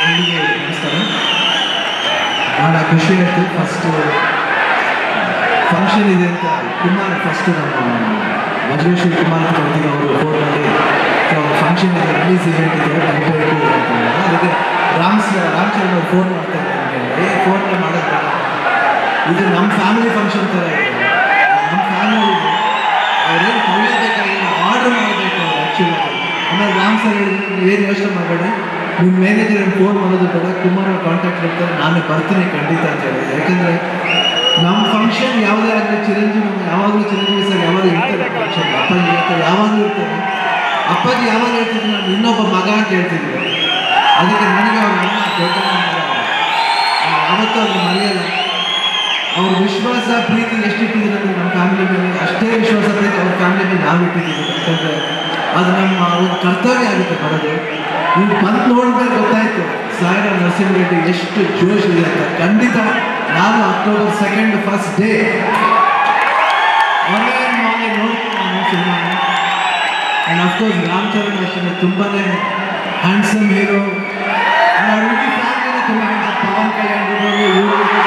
ಎಲ್ಲಿಗೆ ನಮಸ್ಕಾರ ಭಾಳ ಖುಷಿ ಆಯಿತು ಫಸ್ಟು ಫಂಕ್ಷನ್ ಇದೆ ಅಂತ ಕುಮಾರ್ ಫಸ್ಟು ನಮ್ಮ ಮಜಲೇಶ್ವರಿ ಕುಮಾರ್ ಅಂತ ಬರ್ತೀವಿ ಅವರು ಫೋನ್ ಮಾಡಿ ಫಂಕ್ಷನ್ ಇದೆ ರಿಲೀಸ್ ಇವೆಂಟ್ ಇದೆ ಬರಬೇಕು ಅಂತ ಹೇಳಿದ್ರು. ಅದಕ್ಕೆ ರಾಮ್ಸ್ ರಾಮಚಂದ್ರ ಅವ್ರು ಫೋನ್ ಮಾಡ್ತಾರೆ ನನಗೆ ಏ ಫೋನ್ ಮಾಡೋದು ಬೇಡ. ಇದು ನಮ್ಮ ಫ್ಯಾಮಿಲಿ ಫಂಕ್ಷನ್ ಥರ ಇದೆ ನಮ್ಮ ಫ್ಯಾಮಿಲಿ ಅವ್ರೇನು ಕಲಿಯಬೇಕಾಗಿಲ್ಲ ಆರ್ಡರ್ ಮಾಡಬೇಕು ಆ್ಯಕ್ಚುಲಿ ಆಮೇಲೆ ರಾಮ್ ಸರ್ ಹೇಳಿದ್ರು ಏನು ಯೋಚನೆ ಮಾಡಬೇಡಿ ನಿಮ್ಮ ಮ್ಯಾನೇಜರ್ ಫೋನ್ ಮಾಡೋದು ಬೇಡ ಕುಮಾರ್ ಅವ್ರ ಕಾಂಟ್ಯಾಕ್ಟ್ ಇರ್ತಾರೆ ನಾನು ಬರ್ತೀನಿ ಖಂಡಿತ ಅಂತ ಹೇಳಿದೆ ಯಾಕಂದರೆ ನಮ್ಮ ಫಂಕ್ಷನ್ ಯಾವುದೇ ಆಗಲಿ ಚಿರಂಜೀವಿ ನಮ್ಮ ಯಾವಾಗಲೂ ಚಿರಂಜೀವಿ ಸರ್ ಯಾವಾಗ ಇರ್ತಾರೆ ಫಂಕ್ಷನ್ ಅಪ್ಪಾಜಿ ಇರ್ತಾರೆ ಯಾವಾಗಲೂ ಇರ್ತಾರೆ ಅಪ್ಪಾಜಿ ಯಾವಾಗ ಹೇಳ್ತಿದ್ರು ನಾನು ಇನ್ನೊಬ್ಬ ಮಗ ಅಂತ ಹೇಳ್ತಿದ್ರು ಅದಕ್ಕೆ ನನಗೆ ಅವ್ರ ಅಣ್ಣ ದೊಡ್ಡ ಅಣ್ಣ ಮಗ. ನಾನು ಯಾವತ್ತೂ ಅವ್ರನ್ನ ಮರೆಯಲ್ಲ ಅವ್ರ ವಿಶ್ವಾಸ ಪ್ರೀತಿ ಎಷ್ಟಿಟ್ಟಿದ್ದೀರ ಅಂದರೆ ನಮ್ಮ ಫ್ಯಾಮಿಲಿ ಮೇಲೆ ಅಷ್ಟೇ ವಿಶ್ವಾಸ ಪ್ರೀತಿ ಅವ್ರ ಫ್ಯಾಮಿಲಿ ಮೇಲೆ ನಾವು ಇಟ್ಟಿದ್ದೀವಿ ಯಾಕಂದರೆ ಅದು ನಮ್ಮ ಒಂದು ಕರ್ತವ್ಯ ಆಗುತ್ತೆ ಬರೋದು ನೀವು ಬಂದು ನೋಡಿದ್ರೆ ಗೊತ್ತಾಯ್ತು ಸಾಯಿರ ನರಸಿಂಹರೆಡ್ಡಿ ಎಷ್ಟು ಜೋಶ್ ಇದೆ ಅಂತ ಖಂಡಿತ ನಾನು October second first day online ಮಾಡಿ ನೋಡ್ತೀನಿ ನಾನು ಸಿನಿಮಾನ ಆ್ಯಂಡ್ ಅಫ್ಕೋರ್ಸ್ ರಾಮ್ ಚರಣ್ ಅಷ್ಟೇ ತುಂಬಾ ಹ್ಯಾಂಡ್ಸಮ್ ಹೀರೋ ಹುಡುಗಿ ಫ್ಯಾಮಿಲಿ ತುಂಬ ಹ್ಯಾಂಡ್ಸಮ್ ಪವನ್ ಕಲ್ಯಾಣ್ ಇರ್ಬೋದು ಇವ್ರು ಇರ್ಬೋದು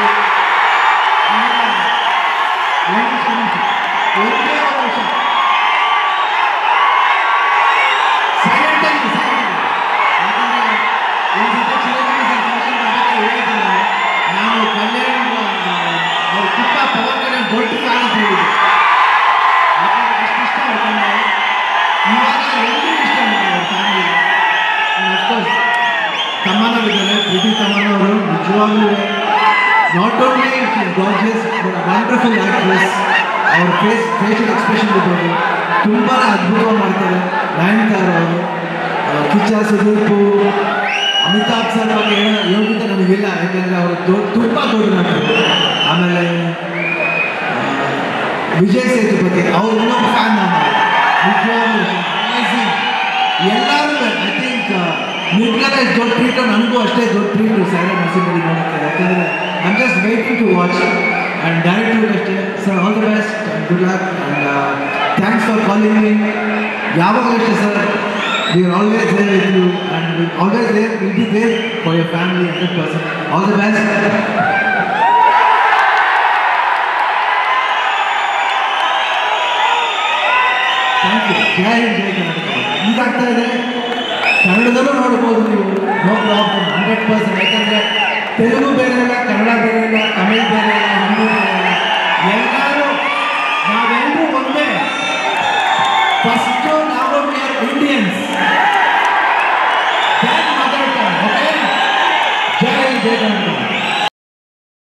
ನಾನು ಕಲ್ಯಾಣ್ ಅವ್ರ ಪುಟ್ಟ ಪವನ್ ಕಲ್ಯಾಣ್ ದೊಡ್ಡ ಫ್ಯಾನ್ ಅಂತ ಹೇಳಿದ್ದೆ ಯಾಕಂದ್ರೆ ಅಷ್ಟು ಇಷ್ಟ ಅವ್ರ ತಂದೆ ಇವಾಗ ಎಲ್ಲರೂ ಇಷ್ಟ ಅವ್ರ ಫ್ಯಾಮಿಲಿ ಅಫ್ಕೋರ್ಸ್ ತಮ್ಮನವರಿದ್ದಾರೆ ಪ್ರೀತಿ ತಮ್ಮನವರು ನಿಜವಾಗ್ಲೂ not only gorgeous but wonderful actress ಅವ್ರ ಫೇಸ್ ಫೇಶಿಯಲ್ ಎಕ್ಸ್ಪ್ರೆಷನ್ ಇರ್ಬೋದು ತುಂಬಾ ಅದ್ಭುತವಾಗಿ ಮಾಡ್ತಾರೆ ನಯನತಾರ ಅವರು ಆ, ಕಿಚ್ಚ ಸುದೀಪು ಅಮಿತಾಬ್ ಸರ್ ಬಗ್ಗೆ ಹೇಳೋ ಯೋಗ್ಯತೆ ನನಗಿಲ್ಲ ಯಾಕಂದರೆ ಅವರು ದೊಡ್ಡ ತುಂಬ ದೊಡ್ಡ ನಟರು ಆಮೇಲೆ ಆ, ವಿಜಯ್ ಸೇತುಪತಿ ಅವ್ರು ಇನ್ನೊಬ್ಬ ಫ್ಯಾನ್ ನಾನು ನಿಜವಾಗ್ಲೂ amazing. ಎಲ್ಲರೂ ಐ ಥಿಂಕ್ ನಿಮ್ಗೆಲ್ಲ ದೊಡ್ಡ ಟ್ರೀಟು ನನಗೂ ಅಷ್ಟೇ ದೊಡ್ಡ ಟ್ರೀಟು ಸ್ಯಾರ ನರಸಿಂಹರಿ ನೋಡುತ್ತೆ ಯಾಕಂದರೆ I just waiting to watch and ಡೈರೆಕ್ಟ್ರಿಗೆ ಅಷ್ಟೇ sir all the best and good luck and thanks for calling me ಯಾವಾಗಲೂ ಅಷ್ಟೇ sir we are always there with you and always there will be there for your family hundred percent all the best thank you Jai Hind Jai Karnataka ಈಗಾಗ್ತಾ ಇದೆ ಕನ್ನಡದಲ್ಲೂ ನೋಡ್ಬೋದು ನೀವು no problem hundred percent ಯಾಕಂದರೆ ತೆಲುಗು ಬೇರೆ ಇಲ್ಲ ಕನ್ನಡ ಬೇರೆ ಇಲ್ಲ ತಮಿಳ್ ಬೇರೆ ಇಲ್ಲ ಹಿಂದಿ ಬೇರೆ ಇಲ್ಲ ಎಲ್ಲರೂ ನಾವೆಲ್ಲರೂ ಒಂದೇ ಫಸ್ಟು ನಾವು we are Indians mother tongue okay Jai Hind Jai Karnataka